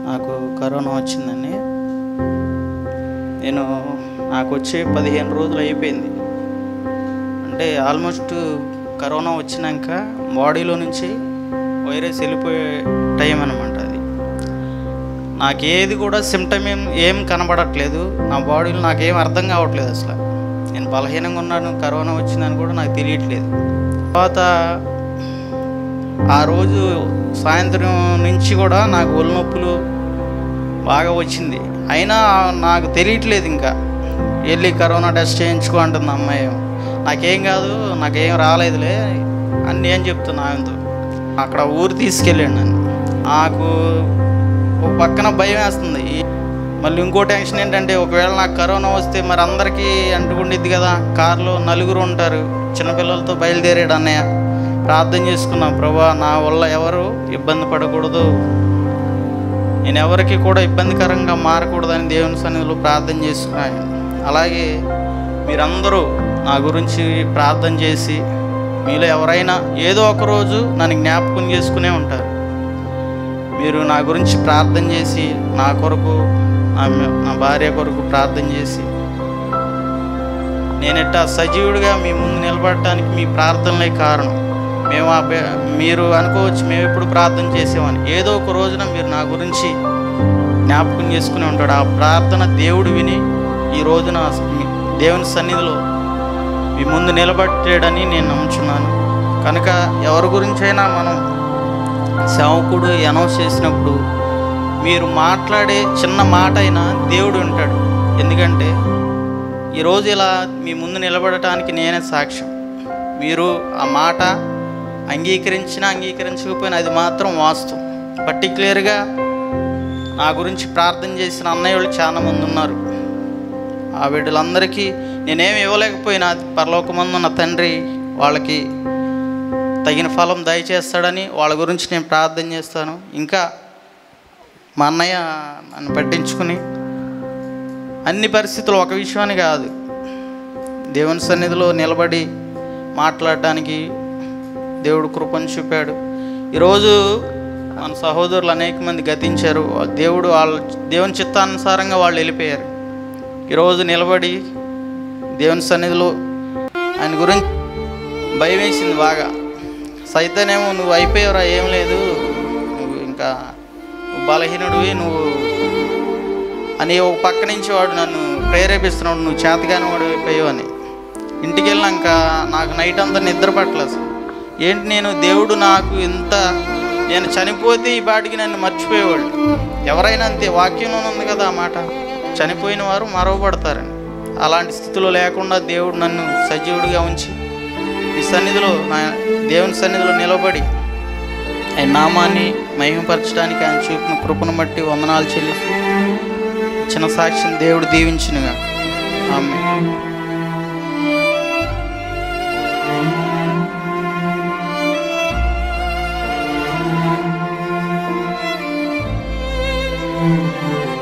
నాకు కరోనా వచ్చిందండి నేను నాకు వచ్చి పదిహేను రోజులు అయిపోయింది అంటే ఆల్మోస్ట్ కరోనా వచ్చినాక బాడీలో నుంచి వైరస్ వెళ్ళిపోయే టైం అనమాట అది నాకు ఏది కూడా సిమ్టమ్ ఏం ఏం కనబడట్లేదు నా బాడీలో నాకేం అర్థం కావట్లేదు అసలు నేను బలహీనంగా ఉన్నాను కరోనా వచ్చిందని కూడా నాకు తెలియట్లేదు తర్వాత ఆ రోజు సాయంత్రం నుంచి కూడా నాకు ఒళ్ళు నొప్పులు బాగా వచ్చింది అయినా నాకు తెలియట్లేదు ఇంకా వెళ్ళి కరోనా టెస్ట్ చేయించుకో అంటుంది అమ్మాయి నాకేం కాదు నాకేం రాలేదులే అన్నీ అని చెప్తున్నా ఆమెతో అక్కడ ఊరు తీసుకెళ్ళాడు నన్ను నాకు ఒక పక్కన భయం వేస్తుంది మళ్ళీ ఇంకో టెన్షన్ ఏంటంటే ఒకవేళ నాకు కరోనా వస్తే మరి అందరికీ అంటుకుండిద్ది కదా కారులో నలుగురు ఉంటారు చిన్నపిల్లలతో బయలుదేరాడు అన్నయ్య ప్రార్థన చేసుకున్నాం ప్రభా నా వల్ల ఎవరు ఇబ్బంది పడకూడదు నేను ఎవరికి కూడా ఇబ్బందికరంగా మారకూడదని దేవుని సన్నిధిలో ప్రార్థన చేసుకున్నాను అలాగే మీరందరూ నా గురించి ప్రార్థన చేసి మీలో ఎవరైనా ఏదో ఒక రోజు నన్ను జ్ఞాపకం చేసుకునే ఉంటారు మీరు నా గురించి ప్రార్థన చేసి నా కొరకు నా నా భార్య కొరకు ప్రార్థన చేసి నేనెట్టా సజీవుడిగా మీ ముందు నిలబడటానికి మీ ప్రార్థనలే కారణం మేము ఆ బె- మీరు అనుకోవచ్చు మేము ఎప్పుడు ప్రార్థన చేసేవాని ఏదో ఒక రోజున మీరు నా గురించి జ్ఞాపకం చేసుకుని ఉంటాడు ఆ ప్రార్థన దేవుడు విని ఈ రోజున మీ దేవుని సన్నిధిలో మీ ముందు నిలబట్టాడని నేను నమ్ముచున్నాను కనుక ఎవరి గురించైనా మనం సేవకుడు అనౌన్స్ చేసినప్పుడు మీరు మాట్లాడే చిన్న మాట అయినా దేవుడు ఉంటాడు ఎందుకంటే ఈరోజు ఇలా మీ ముందు నిలబడటానికి నేనే సాక్ష్యం మీరు ఆ మాట అంగీకరించినా అంగీకరించకపోయినా అది మాత్రం వాస్తవం పర్టికులర్గా నా గురించి ప్రార్థన చేసిన అన్నయ్య వాళ్ళు చాలా మంది ఉన్నారు ఆ బిడ్డలందరికీ నేనేమి ఇవ్వలేకపోయినా పరలోకమందున్న తండ్రి వాళ్ళకి తగిన ఫలం దయచేస్తాడని వాళ్ళ గురించి నేను ప్రార్థన చేస్తాను ఇంకా మా అన్నయ్య నన్ను పట్టించుకుని అన్ని పరిస్థితులు ఒక విషయాన్ని కాదు దేవుని సన్నిధిలో నిలబడి మాట్లాడటానికి దేవుడు కృపను చూపాడు ఈరోజు మన సహోదరులు అనేక మంది గతించారు దేవుడు వాళ్ళ దేవుని చిత్తానుసారంగా వాళ్ళు వెళ్ళిపోయారు ఈరోజు నిలబడి దేవుని సన్నిధిలో ఆయన గురించి భయం వేసింది బాగా సైతానేమో నువ్వు అయిపోయావురా ఏం లేదు నువ్వు ఇంకా నువ్వు బలహీనుడివి నువ్వు అని ఒక పక్క నుంచి వాడు నన్ను ప్రేరేపిస్తున్నాడు నువ్వు చేతగాని వాడు అయిపోయావు అని ఇంటికి వెళ్ళాక నాకు నైట్ అంతా నిద్ర పట్టలేదు అసలు. ఏంటి నేను దేవుడు నాకు ఇంత నేను చనిపోతే ఈ బాటికి నన్ను మర్చిపోయేవాడు ఎవరైనా అంతే వాక్యంలో ఉంది కదా ఆ మాట చనిపోయిన వారు మరవబడతారని అలాంటి స్థితిలో లేకుండా దేవుడు నన్ను సజీవుడిగా ఉంచి ఈ సన్నిధిలో నా దేవుని సన్నిధిలో నిలబడి ఆయన నామాన్ని మహిమపరచడానికి ఆయన చూపిన కృపను బట్టి వందనాలు చెల్లిస్తూ చిన్న సాక్ష్యం దేవుడు దీవించినగా ఆమె Thank